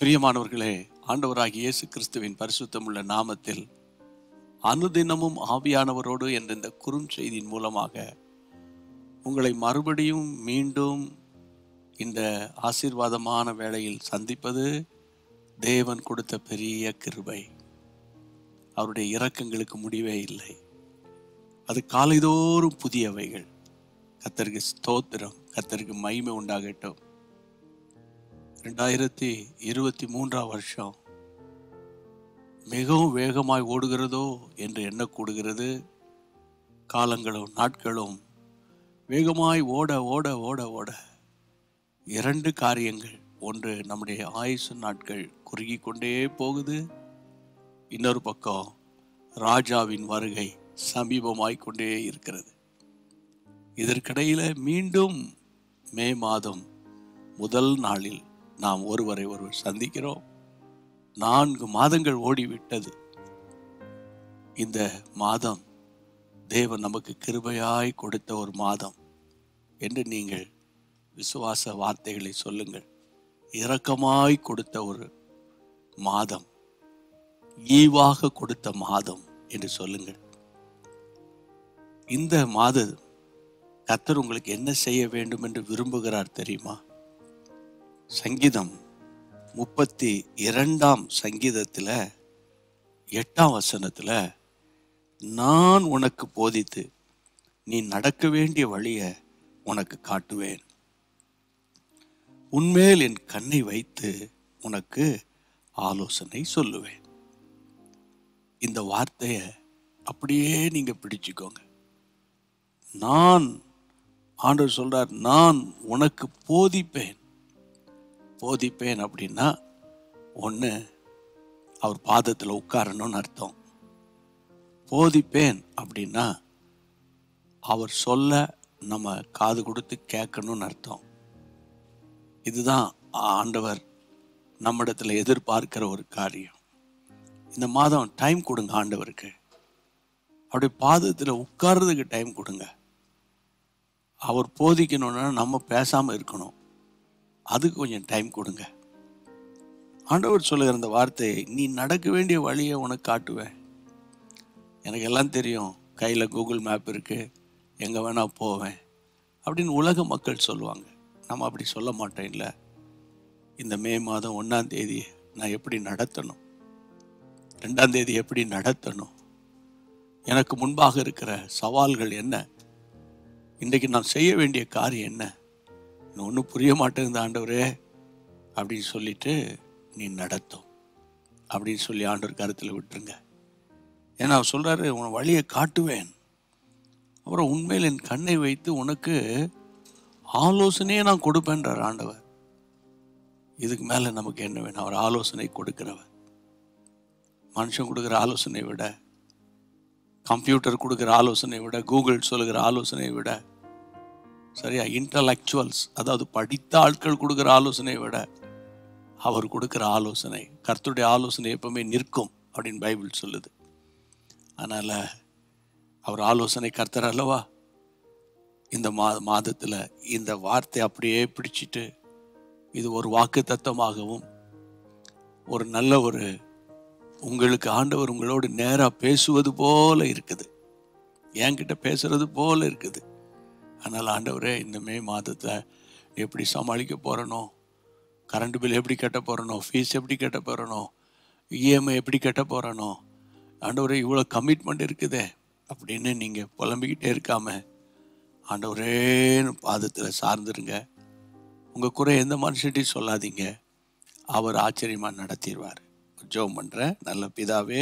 பிரியமானவர்களே ஆண்டவராகிய இயேசு கிறிஸ்துவின் பரிசுத்தமுள்ள நாமத்தில் அனுதினமும் ஆவியானவரோடு என்ற இந்த குறுஞ்செய்தியின் மூலமாக உங்களை மறுபடியும் மீண்டும் இந்த ஆசீர்வாதமான வேளையில் சந்திப்பது தேவன் கொடுத்த பெரிய கிருபை அவருடைய இரக்கங்களுக்கு முடிவே இல்லை அது காலைதோறும் புதியவைகள் கத்தருக்கு ஸ்தோத்திரம் கத்தருக்கு மகிமை உண்டாகட்டும் ரெண்டாயிரத்தி இருபத்தி மூன்றாம் வருஷம் மிகவும் வேகமாய் ஓடுகிறதோ என்று எண்ணக்கூடுகிறது காலங்களும் நாட்களும் வேகமாய் ஓட ஓட ஓட ஓட இரண்டு காரியங்கள் ஒன்று நம்முடைய ஆயுசு நாட்கள் குறுகி கொண்டே போகுது இன்னொரு பக்கம் ராஜாவின் வருகை சமீபமாய் கொண்டே இருக்கிறது இதற்கிடையில மீண்டும் மே மாதம் முதல் நாளில் நாம் ஒருவரை ஒருவர் சந்திக்கிறோம் நான்கு மாதங்கள் ஓடிவிட்டது இந்த மாதம் தேவன் நமக்கு கிருபையாய் கொடுத்த ஒரு மாதம் என்று நீங்கள் விசுவாச வார்த்தைகளை சொல்லுங்கள் இரக்கமாய் கொடுத்த ஒரு மாதம் ஈவாக கொடுத்த மாதம் என்று சொல்லுங்கள் இந்த மாதம் கத்தர் உங்களுக்கு என்ன செய்ய வேண்டும் என்று விரும்புகிறார் தெரியுமா சங்கீதம் முப்பத்தி இரண்டாம் சங்கீதத்தில் எட்டாம் வசனத்தில் நான் உனக்கு போதித்து நீ நடக்க வேண்டிய வழியை உனக்கு காட்டுவேன் உன்மேல் என் கண்ணை வைத்து உனக்கு ஆலோசனை சொல்லுவேன் இந்த வார்த்தையை அப்படியே நீங்க பிடிச்சுக்கோங்க நான் ஆண்டவர் சொல்றார் நான் உனக்கு போதிப்பேன் போதிப்பேன் அப்படின்னா ஒன்று அவர் பாதத்தில் உட்காரணும்னு அர்த்தம் போதிப்பேன் அப்படின்னா அவர் சொல்ல நம்ம காது கொடுத்து கேட்கணும்னு அர்த்தம் இதுதான் ஆண்டவர் நம்மிடத்தில் எதிர்பார்க்கிற ஒரு காரியம் இந்த மாதம் டைம் கொடுங்க ஆண்டவருக்கு அவருடைய பாதத்தில் உட்கார்றதுக்கு டைம் கொடுங்க அவர் போதிக்கணும்னா நம்ம பேசாமல் இருக்கணும் அதுக்கு கொஞ்சம் டைம் கொடுங்க ஆண்டவர் சொல்லுகிற அந்த வார்த்தையை நீ நடக்க வேண்டிய வழியை உனக்கு காட்டுவேன் எனக்கு எல்லாம் தெரியும் கையில் கூகுள் மேப் இருக்குது எங்கே வேணால் போவேன் அப்படின்னு உலக மக்கள் சொல்லுவாங்க நம்ம அப்படி சொல்ல மாட்டோம் இல்லை இந்த மே மாதம் ஒன்றாம் தேதி நான் எப்படி நடத்தணும் ரெண்டாம் தேதி எப்படி நடத்தணும் எனக்கு முன்பாக இருக்கிற சவால்கள் என்ன இன்றைக்கு நான் செய்ய வேண்டிய காரியம் என்ன இன்னும் ஒன்றும் புரிய மாட்டேங்குது ஆண்டவரே அப்படின்னு சொல்லிட்டு நீ நடத்தும் அப்படின்னு சொல்லி ஆண்டவர் கருத்தில் விட்டுருங்க ஏன்னா அவர் சொல்கிறாரு உன் வழியை காட்டுவேன் அப்புறம் உண்மையில் என் கண்ணை வைத்து உனக்கு ஆலோசனையே நான் கொடுப்பேன்றார் ஆண்டவர் இதுக்கு மேலே நமக்கு என்ன வேணும் அவர் ஆலோசனை கொடுக்கிறவர் மனுஷன் கொடுக்குற ஆலோசனை விட கம்ப்யூட்டர் கொடுக்குற ஆலோசனை விட கூகுள் சொல்லுகிற ஆலோசனை விட சரியா இன்டலெக்சுவல்ஸ் அதாவது படித்த ஆட்கள் கொடுக்குற ஆலோசனை விட அவர் கொடுக்குற ஆலோசனை கர்த்தருடைய ஆலோசனை எப்பவுமே நிற்கும் அப்படின்னு பைபிள் சொல்லுது அதனால் அவர் ஆலோசனை கர்த்தர் அல்லவா இந்த மா மாதத்தில் இந்த வார்த்தை அப்படியே பிடிச்சிட்டு இது ஒரு வாக்கு தத்தமாகவும் ஒரு நல்ல ஒரு உங்களுக்கு ஆண்டவர் உங்களோடு நேராக பேசுவது போல இருக்குது என்கிட்ட பேசுறது போல இருக்குது அதனால் ஆண்டவரே இந்த மே மாதத்தை எப்படி சமாளிக்க போகிறனோ கரண்ட் பில் எப்படி கட்ட போகிறனோ ஃபீஸ் எப்படி கட்ட போகிறனோ இஎம்ஐ எப்படி கட்ட போகிறனோ ஆண்டவரே இவ்வளோ கமிட்மெண்ட் இருக்குதே அப்படின்னு நீங்கள் புலம்பிக்கிட்டே இருக்காம ஆண்டவரேன்னு பாதத்தில் சார்ந்துருங்க உங்கள் குறை எந்த மனுஷன்ட்டையும் சொல்லாதீங்க அவர் ஆச்சரியமாக நடத்திடுவார் ஜோம் பண்ணுறேன் நல்ல பிதாவே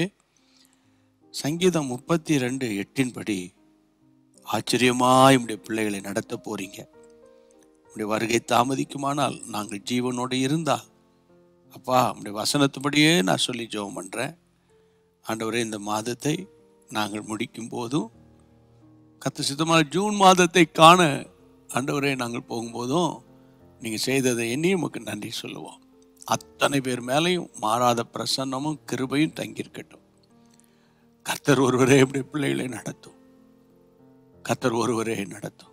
சங்கீதம் முப்பத்தி ரெண்டு எட்டின்படி ஆச்சரியமாய் உடைய பிள்ளைகளை நடத்த போறீங்க உடைய வருகை தாமதிக்குமானால் நாங்கள் ஜீவனோடு இருந்தால் அப்பா உடைய வசனத்துப்படியே நான் சொல்லி ஜெபம் பண்ணுறேன் ஆண்டவரே இந்த மாதத்தை நாங்கள் முடிக்கும் போதும் கத்த சித்தமான ஜூன் மாதத்தை காண ஆண்டவரே நாங்கள் போகும்போதும் நீங்கள் செய்ததை எண்ணி உமக்கு நன்றி சொல்லுவோம் அத்தனை பேர் மேலேயும் மாறாத பிரசன்னமும் கிருபையும் தங்கியிருக்கட்டும் கர்த்தர் ஒருவரே இப்படி பிள்ளைகளை நடத்தும் கர்த்தர் ஒருவரே நடத்தும்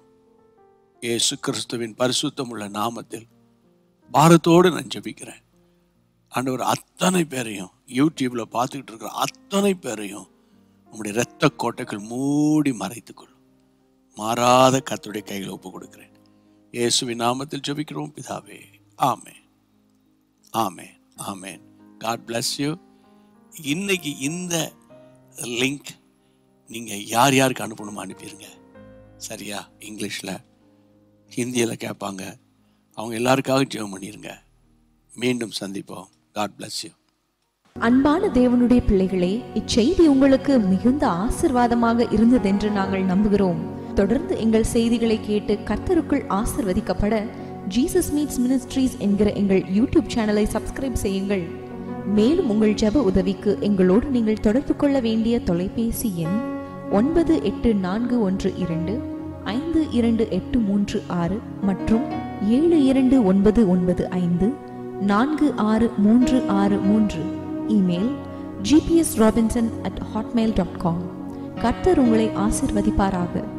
இயேசு கிறிஸ்துவின் பரிசுத்தம் உள்ள நாமத்தில் பாரத்தோடு நான் ஜெபிக்கிறேன் ஆண்டவர் அத்தனை பேரையும் யூடியூப்ல பார்த்துக்கிட்டு இருக்கிற அத்தனை பேரையும் உங்களுடைய இரத்த கோட்டைகள் மூடி மறைத்துக்கொள்ளும் மாறாத கர்த்தருடைய கையில் ஒப்பு கொடுக்கிறேன் இயேசுவின் நாமத்தில் ஜெபிக்கிறோம் பிதாவே amen amen amen God bless you இன்னைக்கு இந்த லிங்க் நீங்கள் யார் யாருக்கு அனுப்பணுமோ அனுப்பிடுங்க சரியா இங்கிலீஷில் ஹிந்தியில் கேட்பாங்க அவங்க எல்லாருக்காக ஜெபம் பண்ணிடுங்க மீண்டும் சந்திப்போம் காட் bless யூ அன்பான தேவனுடைய பிள்ளைகளே இச்செய்தி உங்களுக்கு மிகுந்த ஆசிர்வாதமாக இருந்ததென்று நாங்கள் நம்புகிறோம் தொடர்ந்து எங்கள் செய்திகளை கேட்டு கர்த்தருக்குள் ஆசிர்வதிக்கப்பட ஜீசஸ் மீட்ஸ் மினிஸ்ட்ரீஸ் என்கிற எங்கள் யூடியூப் சேனலை சப்ஸ்கிரைப் செய்யுங்கள் மேலும் உங்கள் ஜெப உதவிக்கு எங்களோடு நீங்கள் தொடர்பு கொள்ள வேண்டிய தொலைபேசி எண் ஒன்பது எட்டு நான்கு ஒன்று இரண்டு ஐந்து இரண்டு எட்டு மூன்று ஆறு மற்றும் ஏழு இரண்டு ஒன்பது ஒன்பது ஐந்து நான்கு ஆறு மூன்று ஆறு மூன்று email G P S Robinson at Hotmail dot com கர்த்தர் உங்களை ஆசிர்வதிப்பாராக